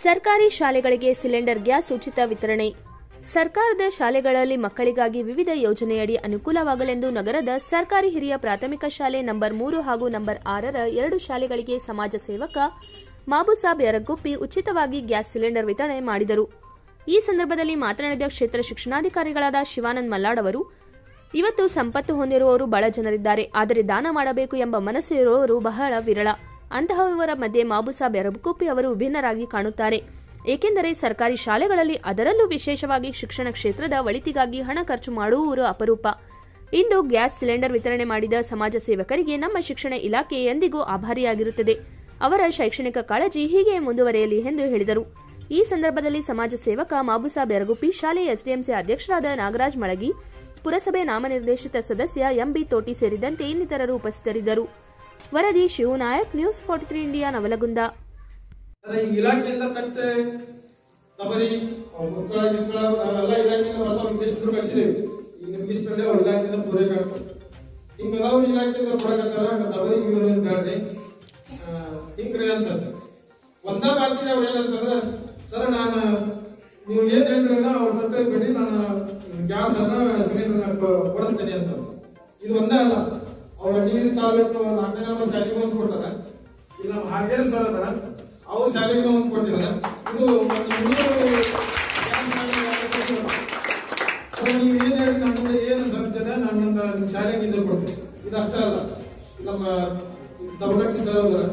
ಸರ್ಕಾರಿ ಶಾಲೆಗಳಿಗೆ cylinder gas ಉಚಿತ ವಿತರಣೆ ಸರ್ಕಾರದ ಶಾಲೆಗಳಲ್ಲಿ ಮಕ್ಕಳಿಗಾಗಿ ವಿವಿಧ ಯೋಜನೆಯಡಿ ಅನುಕೂಲವಾಗಲೆಂದು ನಗರದ ಸರ್ಕಾರಿ ಹಿರಿಯ ಪ್ರಾಥಮಿಕ ಶಾಲೆ ನಂಬರ್ ಮೂರು ಹಾಗೂ ನಂಬರ್ ಆರರ ಎರಡು ಶಾಲೆಗಳಿಗೆ ಸಮಾಜ ಸೇವಕ ಮಾಬುಸಾಬ್ ಯರಗುಪ್ಪಿ ಉಚಿತವಾಗಿ ಗ್ಯಾಸ್ ಸಿಲಿಂಡರ್ ವಿತರಣೆ ಮಾಡಿದರು ಈ ಸಂದರ್ಭದಲ್ಲಿ ಮಾತನಾಡಿದ ಕ್ಷೇತ್ರ ಶಿಕ್ಷಣಾಧಿಕಾರಿಗಳಾದ ಶಿವಾನಂದ್ ಮಲ್ಲಾಡ್ ಅವರು ಇವತ್ತು ಸಂಪತ್ತು ಹೊಂದಿರುವವರು ಬಹಳ ಜನರಿದ್ದಾರೆ ಆದರೆ ದಾನ ಮಾಡಬೇಕು ಎಂಬ ಮನಸ್ಸು ಇರುವವರು ಬಹಳ ವಿರಳ ಅಂತಹವರ ಮಧ್ಯೆ ಮಾಬುಸಾಬ್ ಯರಬಕುಪ್ಪಿ ಅವರು ವಿಭಿನ್ನರಾಗಿ ಕಾಣುತ್ತಾರೆ ಏಕೆಂದರೆ ಸರ್ಕಾರಿ ಶಾಲೆಗಳಲ್ಲಿ ಅದರಲ್ಲೂ ವಿಶೇಷವಾಗಿ ಶಿಕ್ಷಣ ಕ್ಷೇತ್ರದ ಒಳಿತಿಗಾಗಿ ಹಣ ಖರ್ಚು ಮಾಡುವವರು ಅಪರೂಪ ಇಂದು ಗ್ಯಾಸ್ ಸಿಲಿಂಡರ್ ವಿತರಣೆ ಮಾಡಿದ ಸಮಾಜ ಸೇವಕರಿಗೆ ನಮ್ಮ ಶಿಕ್ಷಣ ಇಲಾಖೆ ಎಂದಿಗೂ ಆಭಾರಿಯಾಗಿರುತ್ತದೆ ಅವರ ಶೈಕ್ಷಣಿಕ ಕಾಳಜಿ ಹೀಗೆ ಮುಂದುವರೆಯಲಿ ಎಂದು ಹೇಳಿದರು ಈ ಸಂದರ್ಭದಲ್ಲಿ ಸಮಾಜ ಸೇವಕ ಮಾಬುಸಾಬ್ ಯರಗುಪ್ಪಿ ಶಾಲೆಯ ಎಸ್ಡಿಎಂಸಿ ಅಧ್ಯಕ್ಷರಾದ ನಾಗರಾಜ್ ಮಳಗಿ ಪುರಸಭೆ ನಾಮನಿರ್ದೇಶಿತ ಸದಸ್ಯ ಎಂಬಿ ತೋಟಿ ಸೇರಿದಂತೆ ಇನ್ನಿತರರು ಉಪಸ್ಥಿತರಿದ್ದರು ವರದಿ Shivanayak news forty three India Navalgund ಅಂದ್ರೆ ಈ ಇಲಾಖೆಯಿಂದ ತಟ್ಟೆ ತಬರಿ ಮುಚ್ಚಳ ಗಿಚ್ಚಳ ನಾವೆಲ್ಲ ಇಲಾಖೆಯಿಂದ ಬರ್ತಾವ ಇಷ್ಟು ಕಳಿಸಿದೇವೆ ಈಗ ನಿಮ್ಗೆ ಇಷ್ಟರಲ್ಲೇ ಅವ್ರ ಇಲಾಖೆಯಿಂದ ಪೂರೈಕೆ ಆಗ್ತದೆ ಹಿಂಗ ಯಾವ ಇಲಾಖೆಯಿಂದ ಪೂರೈಕತ್ತಾರ ತಬರಿ ಇವರು ಗಾಡಿ ಹಿಂಗ್ರಿ ಅಂತಂದ್ರೆ ಒಂದ ಮಾತಿಗೆ ಅವ್ರು ಏನಂತಂದ್ರೆ ಸರ್ ನಾನು ನೀವು ಏನ್ ಹೇಳಿದ್ರಲ್ಲ ಅವ್ರ ತಟ್ಟೆ ಬಿಡಿ ನಾನು ಗ್ಯಾಸ್ ಅನ್ನ ಸಿಲಿಂಡರ್ ಕೊಡಿಸ್ತೇನೆ ಅಂತ ಇದು ಒಂದೇ ಅಲ್ಲ ಅವ್ರ ನೀರು ತಾಲೂಕು ನಾಲ್ಕನೇ ನಂಬರ್ ಶಾಲೆಗೆ ಒಂದು ಕೊಡ್ತಾರೆ ಇದು ನಮ್ಮ ಹಾಗೇರಿ ಸರ್ ಅದಾರ ಅವ್ರ ಶಾಲೆಗೆ ಒಂದು ಕೊಟ್ಟಿದ್ದಾರೆ ಇದು ಒಂದು ಇನ್ನೂರು ಗ್ಯಾಸ್ ಶಾಲೆಗೆ ಕೊಟ್ಟಿದ್ದಾರೆ. ಸರ್, ನೀವು ಏನ್ ಹೇಳಿ ನಮ್ಮಿಂದ ಏನು ಸಾಧ್ಯತೆ ನಮ್ಮಿಂದ ನಿಮ್ಮ ಶಾಲೆಗೆ ಇದು ಕೊಡ್ತೀವಿ ಇದಷ್ಟೇ ಅಲ್ಲ ನಮ್ಮ ದೌಲತಿ ಸರ್ ಅವರ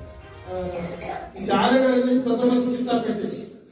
ಶಾಲೆಗಳಲ್ಲಿ ಪ್ರಥಮ ಚಿಕಿತ್ಸಾ ಪೆಟ್ಟಿ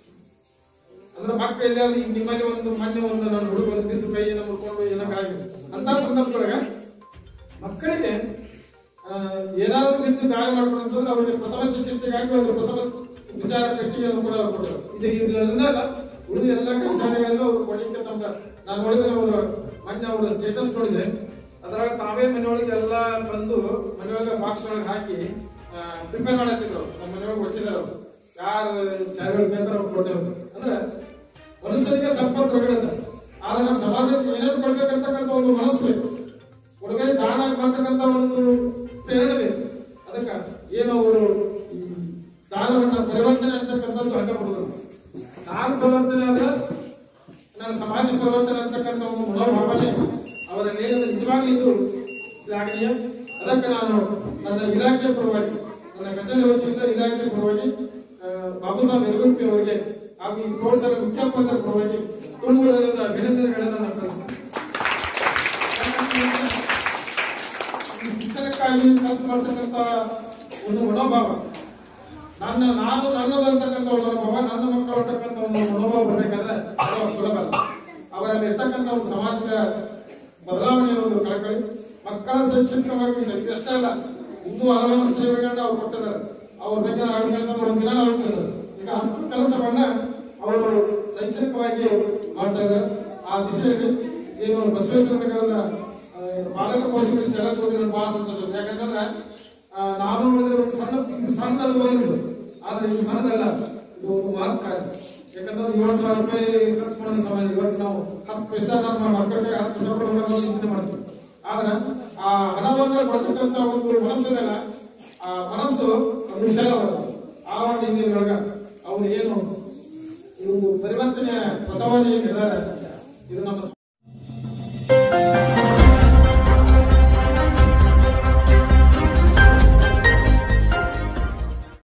ಅಂದ್ರೆ ಮಕ್ಕಳು ಎಲ್ಲಾದ್ರೂ ಈಗ ನಿಮ್ಮಲ್ಲಿ ಒಂದು ಮೊನ್ನೆ ಒಂದು ನನ್ನ ಹುಡುಗ ಒಂದು ಬಿದ್ದು ಕೈಯನ್ನು ಮುರ್ಕೊಂಡು ಏನಕ್ಕಾಗಿದೆ ಅಂತ ಸಂದರ್ಭದೊಳಗ ಮಕ್ಕಳಿಗೆ ಆ, ಏನಾದ್ರೂ ಬಿದ್ದು ಗಾಯ ಮಾಡ್ಕೊಂಡ್ರೆ ಅವರಿಗೆ ಪ್ರಥಮ ಚಿಕಿತ್ಸೆಗಾಗಿ ಒಂದು ಪ್ರಥಮ ವಿಚಾರ ಪೆಟ್ಟಿಗೆಯನ್ನು ಕೂಡ ಅವ್ರು ಕೊಟ್ಟರು ಇದು ಇದರಿಂದ ಉಳಿದ ಎಲ್ಲ ಶಾಲೆಗಳಲ್ಲೂ ಅವ್ರು ಕೊಡಲಿಕ್ಕೆ ತಮ್ಮ ನಾನು ನೋಡಿದ್ರೆ ಅವರು ಮೊನ್ನೆ ಅವರ ಸ್ಟೇಟಸ್ ನೋಡಿದೆ ಅದರಾಗ ತಾವೇ ಮನೆಯೊಳಗೆ ಎಲ್ಲ ಬಂದು ಮನೆಯೊಳಗೆ ಬಾಕ್ಸ್ ಒಳಗೆ ಹಾಕಿ ಪ್ರಿಪೇರ್ ಮಾಡತ್ತಿದ್ರು ನಮ್ಮ ಮನೆಯೊಳಗೆ ಕೊಟ್ಟಿದ್ದಾರೆ ಅವರು ಯಾರು ಶಾಲೆಗಳು ಬೇಕಾದ್ರೆ ಅವ್ರು ಕೊಟ್ಟರು ಅಂದ್ರೆ ಮನುಷ್ಯರಿಗೆ ಸಂಪತ್ತು ರಗಡದ ಆದ್ರೆ ಸಮಾಜಕ್ಕೆ ಏನೇನು ಕೊಡ್ಬೇಕಂತಕ್ಕಂಥ ಒಂದು ಮನಸ್ಸು ಬೇಕು ಕೊಡುಗೆ ದಾನ ಮಾಡ್ತಕ್ಕಂಥ ಒಂದು ಪ್ರೇರಣೆ ಬೇಕು ಅದಕ್ಕ ಏನು ಅವರು ಈ ದಾನವನ್ನ ಪರಿವರ್ತನೆ ಅಂತಕ್ಕಂಥದ್ದು ಹಂಗ ಕೊಡೋದು ನಾನು ಪರಿವರ್ತನೆ ಆದ್ರೆ ನನ್ನ ಸಮಾಜ ಪರಿವರ್ತನೆ ಅಂತಕ್ಕಂಥ ಒಂದು ಮನೋಭಾವನೆ ಅವರಲ್ಲಿ ಏನಿದೆ ನಿಜವಾಗ್ಲೂ ಇದು ಶ್ಲಾಘನೀಯ ಅದಕ್ಕೆ ನಾನು ನನ್ನ ಇಲಾಖೆ ಪರವಾಗಿ ನನ್ನ ಕಚೇರಿ ವತಿಯಿಂದ ಇಲಾಖೆ ಪರವಾಗಿ ಆ, ಬಾಬು ಸಾಹೇಬ್ ಯರಗುಪ್ಪಿ ಅವರಿಗೆ ಹಾಗೂ ಈ ಪ್ರೋತ್ಸಾಹ ಮುಖ್ಯೋಪಾಧ್ಯಾಯರ ಪರವಾಗಿ ತುಂಬ ಹೃದಯದ ಅಭಿನಂದನೆಗಳನ್ನು ನಾನು ಸಲ್ಲಿಸ್ತೇನೆ ಈ ಶಿಕ್ಷಣಕ್ಕಾಗಿ ಖರ್ಚು ಮಾಡ್ತಕ್ಕಂಥ ಒಂದು ಮನೋಭಾವ ನನ್ನ ನಾನು ನನ್ನದಂತಕ್ಕಂಥ ಒಂದು ಮನೋಭಾವ ನನ್ನ ಮಕ್ಕಳು ಅಂತಕ್ಕಂಥ ಒಂದು ಮನೋಭಾವ ಬರಬೇಕಾದ್ರೆ ಅದು ಸುಲಭ ಅಲ್ಲ ಅವರಲ್ಲಿ ಇರ್ತಕ್ಕಂಥ ಒಂದು ಸಾಮಾಜಿಕ ಬದಲಾವಣೆಯ ಒಂದು ಕಳಕಳಿ ಮಕ್ಕಳ ಶೈಕ್ಷಣಿಕವಾಗಿ ಇದಷ್ಟೇ ಅಲ್ಲ ಇನ್ನೂ ಹಲವಾರು ಸೇವೆಗಳನ್ನ ಅವ್ರು ಕೊಟ್ಟಿದ್ದಾರೆ ಅವ್ರ ಬಗ್ಗೆ ನಾವು ಒಂದು ದಿನ ಹೇಳ್ತಿದ್ದಾರೆ ಈಗ ಅಷ್ಟು ಕೆಲಸವನ್ನ ಅವರು ಶೈಕ್ಷಣಿಕವಾಗಿ ಮಾಡ್ತಾ ಇದ್ದಾರೆ ಆ ದಿಶೆಯಲ್ಲಿ ಏನು ಬಸವೇಶ್ವರ ನಗರದ ಆ, ಬಾಲಕ ಪೋಷಕರು ಇಷ್ಟೆಲ್ಲ ಕೂಡಿ ನನಗೆ ಬಹಳ ಸಂತೋಷ ಆಯ್ತು. ಯಾಕಂತಂದ್ರೆ ಆ, ನಾನು ನೋಡಿದ್ರೆ ಒಂದು ಸಣ್ಣ ಇದು ಸಣ್ಣದಲ್ಲಿ ಓದಿದ್ದು ಆದ್ರೆ ಇದು ಸಣ್ಣದಲ್ಲ ಇದು ಒಂದು ಮಹತ್ ಕಾರ್ಯ ಯಾಕಂದ್ರೆ ಏಳು ಸಾವಿರ ರೂಪಾಯಿ ಖರ್ಚು ಮಾಡೋ ಸಮಯ ಇವತ್ತು ನಾವು ಹತ್ತು ಪೈಸಾ ನಮ್ಮ ಮಕ್ಕಳಿಗೆ ಹತ್ತು ಪೈಸಾ ಕೊಡಬೇಕು ಚಿಂತೆ ಮಾಡ್ತೀವಿ ಆದ್ರೆ ಆ ಹಣವನ್ನು ಕೊಡ್ತಕ್ಕಂಥ ಒಂದು ಮನಸ್ಸಿನಲ್ಲ ಆ ಮನಸ್ಸು ಅದು ವಿಶಾಲವಾದದ್ದು ಆ ಒಂದು ಹಿಂದಿನೊಳಗ ಅವ್ರು ಏನು ಈ ಒಂದು ಪರಿವರ್ತನೆಯ ಪಥವನ್ನು ಏನಿದ್ದಾರೆ ಇದು ನಮ್ಮ